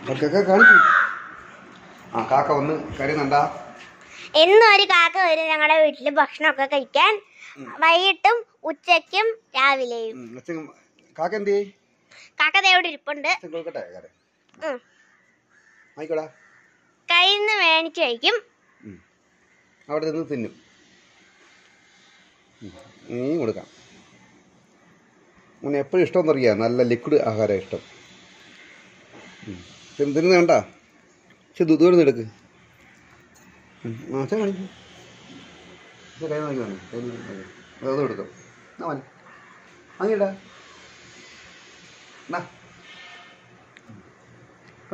കാക്ക കാണിക്കും ആ കാക്ക വന്ന് കരുന്നുണ്ടാ എന്നും ഒരു കാക്ക വരും ഞങ്ങളുടെ വീട്ടിൽ ഭക്ഷണമൊക്കെ കഴിക്കാൻ വൈകിട്ടും ഉച്ചയ്ക്കും രാവിലെയും ഉം, അച്ഛൻ കാക്ക എന്ത് ചെയ്യ് കാക്ക ദേ ഇവിടെ ഇരിപ്പുണ്ട് അച്ഛൻ കൊടുക്കട്ടെ കാരെ ഉം. ആയിക്കോടാ കയ്യിൽ നിന്ന് മേടിച്ച് കഴിക്കും ഉം. അവിടെ നിന്ന് തിന്നും ഉം. നീ കൊടുക്കാം മോനെ എപ്പോഴും ഇഷ്ടമെന്ന് അറിയാം നല്ല ലിക്വിഡ് ആഹാരം ഇഷ്ടം ഉം. തിന്ന് തിന്ന് വേണ്ട പക്ഷെ ദൂരം നിന്ന് എടുക്ക് ഉം. ആ അച്ഛൻ കാണിക്കും അച്ഛൻ കൈ നോക്കി വേണം കൈ നോക്കി അത് കൊടുക്കാം എന്നാ മതി വാങ്ങിയിടാ എന്നാ